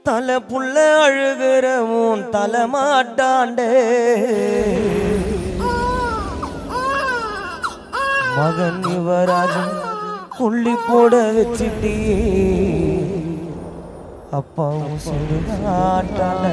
தலை புள்ள அழுகிற உன் தலை மாட்டாண்டே மகன் யுவராஜன் புள்ளி போட வச்சிட்டே அப்பாவும் சொல்லுகாட்டாண்ட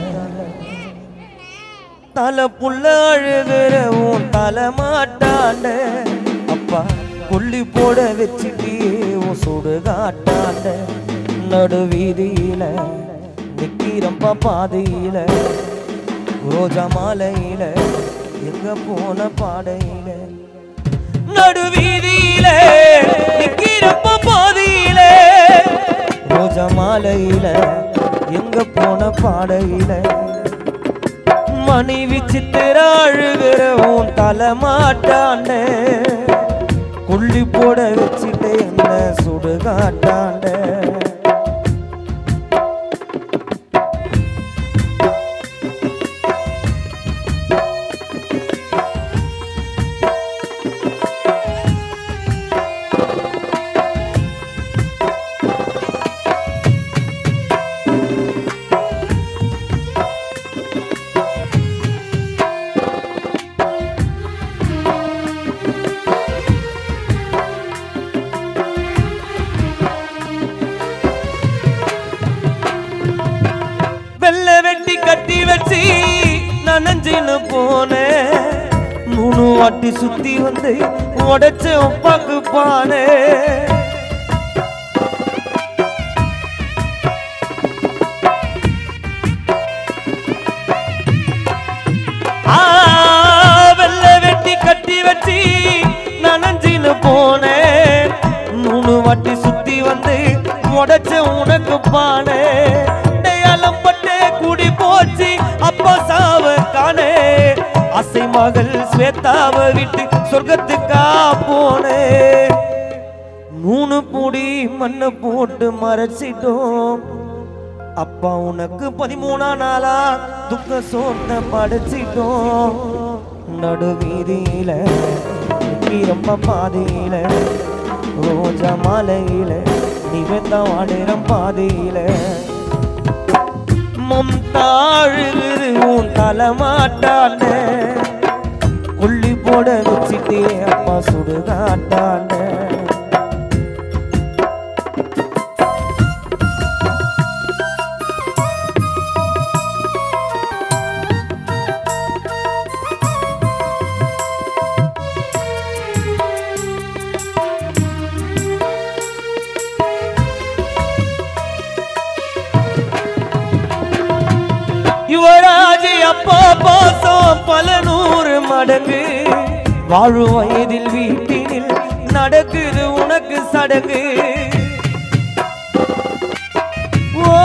தலை புள்ள அழுகிற உன் தலை மாட்டாண்ட அப்பா புள்ளி போட வச்சிட்டே உன் சுடுகாட்டாண்ட நடு வீதியில நிக்கிறப்பா பாதையில ரோஜா மாலையில எங்க போன பாடையில நடு வீதியில நிக்கிறப்ப பாதையில ரோஜா மாலையில எங்க போன பாடையில மனைவி சித்திர அழுகிற உன் தலை மாட்டாண்ட கொல்லி போட வச்சுட்டு என்ன சுடுகாட்டாண்ட வெள்ளை வெட்டி கட்டி வச்சு நனைஞ்சின்னு போனேன் மூணு வாட்டி சுத்தி வந்து உடைச்ச உப்பாக்கு பானே ஆ, வெள்ளை வெட்டி கட்டி வச்சு நனைஞ்சின்னு போனேன் மூணு வாட்டி சுத்தி வந்து உடைச்ச உனக்கு பானே அடையாளம் பட்டு கூடி போச்சு அப்பா சாவ காணே அசை மகள் ஸ்வேதாவ விட்டு சொர்க்கத்துக்கா போனே மூணு பூடி மண்ணை போட்டு மறைச்சிட்டோம் அப்பா உனக்கு பதிமூணா நாளா துக்க சோத்த படைச்சிட்டோம் நடு வீதியில ரொம்ப பாதையில ரோஜா மாலையில நீ வெந்த வாடுறம் பாதையில மம்தாழுகுது உன் தலைமாட்டாண்ட கொல்லி போட வச்சுட்டே அப்பா சுடுகாட்டாண்ட யுவராஜி அப்பா பாசம் பல நூறு மடங்கு வாழும் வயதில் வீட்டினில் நடக்குது உனக்கு சடங்கு ஓ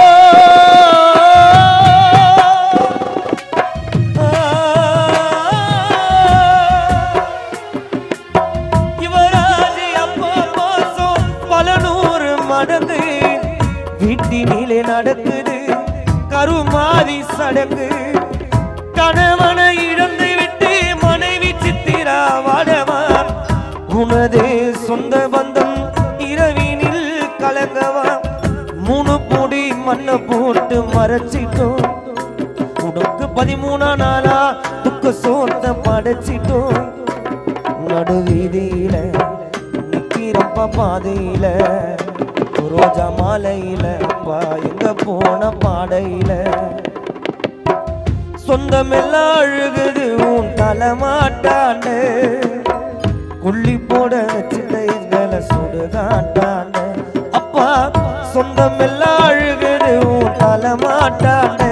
யுவராஜி அப்பா பாசம் பல நூறு மடங்கு வீட்டினிலே நடக்குது கருமாதி சடங்கு கணவனை இழந்து விட்டு மனைவி சித்திரா வாடவா உனது சொந்த பந்தம் இரவினில் கலங்கவா மூணு பொடி மண்ணை போட்டு மறைச்சிட்டோம் உனக்கு பதிமூணா நாளா துக்க சோத்த படைச்சிட்டோம் நடு வீதியில நிக்கிறப்ப பாதையில ரோஜா மாலையில அப்பா எங்க போன பாடையில சொந்தமெல்லாம் அழுகுது உன் தலைமாட்டாண்ட குள்ளி போட வச்சுட்ட எங்களை சுடுகாட்டாண்ட அப்பா சொந்தமெல்லாம் அழுகுது உன் தலைமாட்டாண்ட